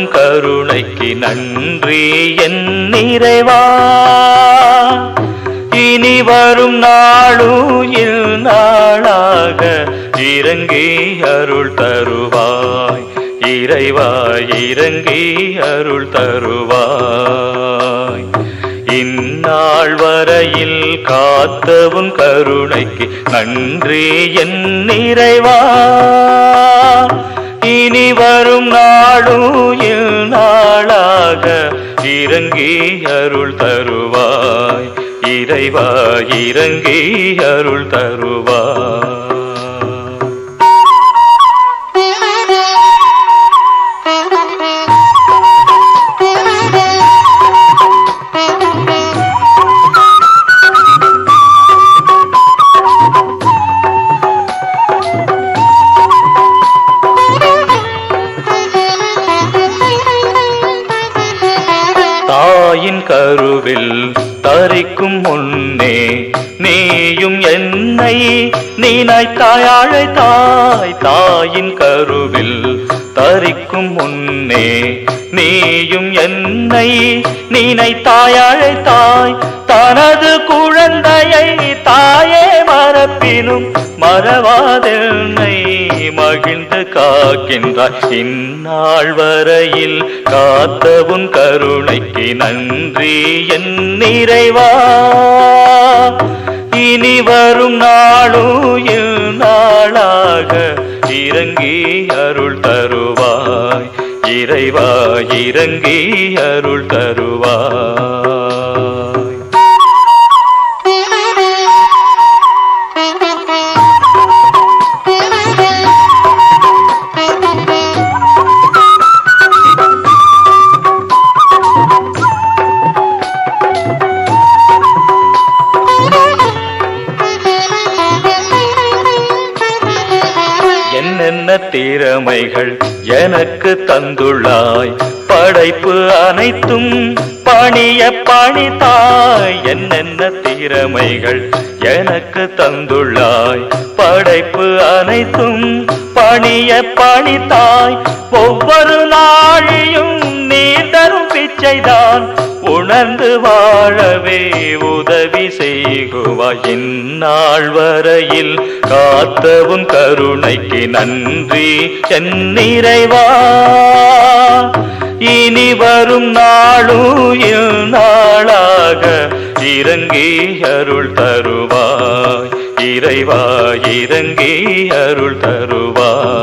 உன் கருணைக்கு நன்றி என் நிறைவா இனி வரும் நாளுயில் நாளாக இறங்கி அருள் தருவாய் இறைவா இறங்கி அருள் தருவாய் இந்நாள் வரையில் காத்தவும் கருணைக்கு நன்றி என் நிறைவா இனி வரும் நாளுயில் நாளாக இறங்கி அருள் தருவாய் இறைவா இறங்கி அருள் தருவாய் தாயின் கருவில் தரிக்கும் முன்னே நீயும் என்னை நினைத்தாய் அழைத்தாய் தாயின் கருவில் தரிக்கும் முன்னே நீயும் என்னை நினைத்தாய் அழைத்தாய் தனது குழந்தையை தாயே மறப்பினும் மறவாதென்னை மகிழ்ந்து காக்கின்றாய் இந்நாள் வரையில் காத்தவும் கருணைக்கு நன்றி என் நிறைவா இனி வரும் நாளுயில் நாளாக இறங்கி அருள் தருவாய் இறைவா இறங்கி அருள் தருவாய் என்னென்ன திறமைகள் எனக்கு தந்துள்ளாய் படைப்பு அனைத்தும் பணிய பணித்தாய் என்னென்ன திறமைகள் எனக்கு தந்துள்ளாய் படைப்பு அனைத்தும் பணிய பணித்தாய் ஒவ்வொரு நாளையும் நீ தரும் பிச்சைதான் உணர்ந்து வாழவே உதவி செய்குவாய் இந்நாள் வரையில் காத்தவும் கருணைக்கு நன்றி என் நிறைவா இனி வரும் நாளுயில் நாளாக இறங்கி அருள் தருவாய் இறைவா இறங்கி அருள் தருவாய்